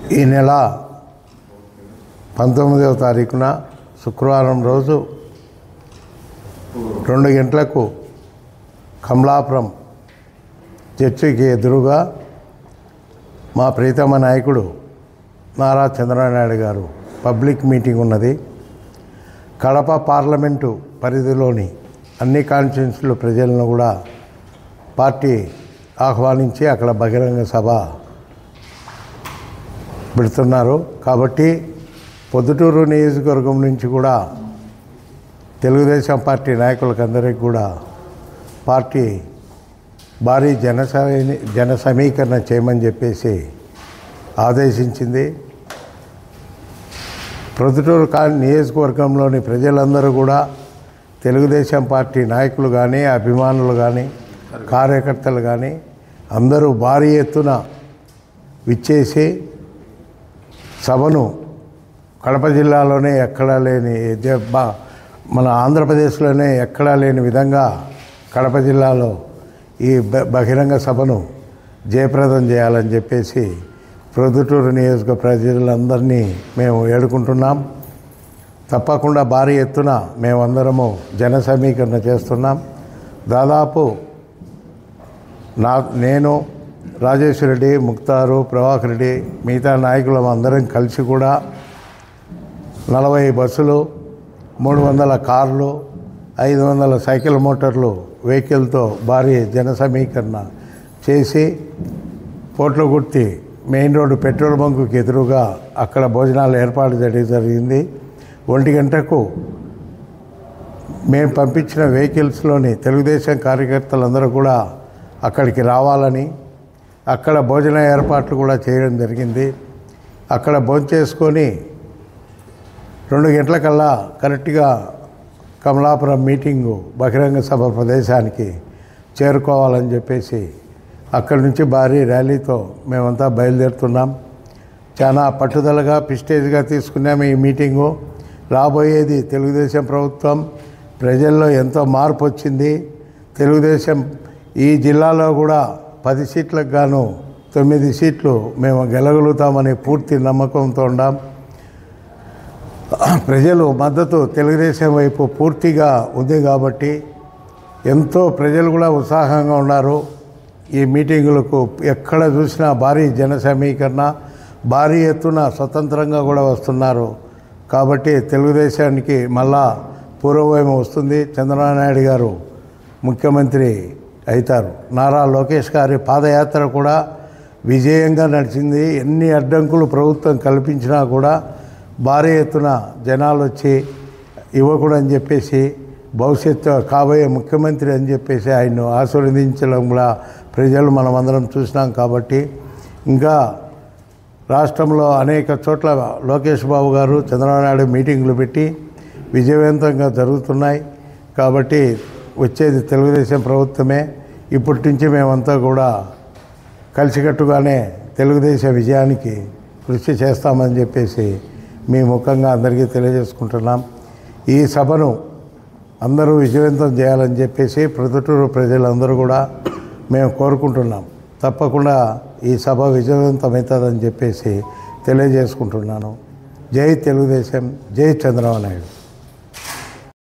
ఈ నెల పంతొమ్మిదవ తారీఖున శుక్రవారం రోజు రెండు గంటలకు కమలాపురం చర్చికి ఎదురుగా మా ప్రీతమ నాయకుడు నారా చంద్రబాబు నాయుడు గారు పబ్లిక్ మీటింగ్ ఉన్నది కడప పార్లమెంటు పరిధిలోని అన్ని కాన్స్టిట్యూన్సీల ప్రజలను కూడా పార్టీ ఆహ్వానించి అక్కడ బహిరంగ సభ పెడుతున్నారు కాబట్టి పొద్దుటూరు నియోజకవర్గం నుంచి కూడా తెలుగుదేశం పార్టీ నాయకులకు అందరికీ కూడా పార్టీ భారీ జన సమీ- జన సమీకరణ చేయమని చెప్పేసి ఆదేశించింది ప్రొద్దుటూరు కా నియోజకవర్గంలోని ప్రజలందరూ కూడా తెలుగుదేశం పార్టీ నాయకులు కానీ అభిమానులు కానీ కార్యకర్తలు కానీ అందరూ భారీ ఎత్తున విచ్చేసి సభను కడప జిల్లాలోనే ఎక్కడా లేని జ- బా- మన ఆంధ్రప్రదేశ్లోనే ఎక్కడా లేని విధంగా కడప జిల్లాలో ఈ బ- బహిరంగ సభను జయప్రదం చేయాలని చెప్పేసి ప్రొద్దుటూరు నియోజక ప్రజలందరినీ మేము ఏడుకుంటున్నాం తప్పకుండా భారీ ఎత్తున మేమందరము జన సమీకరణ చేస్తున్నాం దాదాపు నా నేను రాజేశ్వర రెడ్డి ముక్తారు ప్రభాకర్ రెడ్డి మిగతా నాయకులం అందరం కలిసి కూడా నలభై బస్సులు మూడు వందల కార్లు ఐదు వందల సైకిల్ మోటార్లు వెహికల్తో భారీ జన సమీకరణ చేసి పోట్లగుర్తి మెయిన్ రోడ్డు పెట్రోల్ బంకుకి ఎదురుగా అక్కడ భోజనాలు ఏర్పాటు చేయడం జరిగింది ఒంటి గంటకు మేము పంపించిన వెహికల్స్లోని తెలుగుదేశం కార్యకర్తలందరూ కూడా అక్కడికి రావాలని అక్కడ భోజన ఏర్పాట్లు కూడా చేయడం జరిగింది అక్కడ భోంచేసుకొని రెండు గంటలకల్లా కరెక్ట్గా కమలాపురం మీటింగు బహిరంగ సభ ప్రదేశానికి చేరుకోవాలని చెప్పేసి అక్కడి నుంచి భారీ ర్యాలీతో మేమంతా బయలుదేరుతున్నాం చాలా పట్టుదలగా పిస్టేజ్గా తీసుకున్నాము ఈ మీటింగు రాబోయేది తెలుగుదేశం ప్రభుత్వం ప్రజల్లో ఎంతో మార్పు వచ్చింది తెలుగుదేశం ఈ జిల్లాలో కూడా పది సీట్లకు గాను తొమ్మిది సీట్లు మేము గెలగలుగుతామని పూర్తి నమ్మకంతో ఉన్నాం ప్రజలు మద్దతు తెలుగుదేశం వైపు పూర్తిగా ఉంది కాబట్టి ఎంతో ప్రజలు కూడా ఉత్సాహంగా ఉన్నారు ఈ మీటింగులకు ఎక్కడ చూసినా భారీ జన సమీకరణ భారీ ఎత్తున స్వతంత్రంగా కూడా వస్తున్నారు కాబట్టి తెలుగుదేశానికి మళ్ళా పూర్వవైపు వస్తుంది చంద్రబాబు నాయుడు గారు ముఖ్యమంత్రి అవుతారు నారా లోకేష్ గారి పాదయాత్ర కూడా విజయంగా నడిచింది ఎన్ని అడ్డంకులు ప్రభుత్వం కల్పించినా కూడా భారీ ఎత్తున జనాలు వచ్చి యువకుడు అని చెప్పేసి భవిష్యత్తు కాబోయే ముఖ్యమంత్రి అని చెప్పేసి ఆయన్ను ఆశీర్వదించడం కూడా ప్రజలు మనమందరం చూసినాం కాబట్టి ఇంకా రాష్ట్రంలో అనేక చోట్ల లోకేష్ బాబు గారు చంద్రబాబు నాయుడు మీటింగులు పెట్టి విజయవంతంగా జరుగుతున్నాయి కాబట్టి వచ్చేది తెలుగుదేశం ప్రభుత్వమే ఇప్పటి నుంచి మేమంతా కూడా కలిసికట్టుగానే తెలుగుదేశం విజయానికి కృషి చేస్తామని చెప్పేసి మీ ముఖంగా అందరికీ తెలియజేసుకుంటున్నాం ఈ సభను అందరూ విజయవంతం చేయాలని చెప్పేసి ప్రొద్దుటూరు ప్రజలందరూ కూడా మేము కోరుకుంటున్నాం తప్పకుండా ఈ సభ విజయవంతమవుతుందని చెప్పేసి తెలియజేసుకుంటున్నాను జై తెలుగుదేశం జై చంద్రబాబు నాయుడు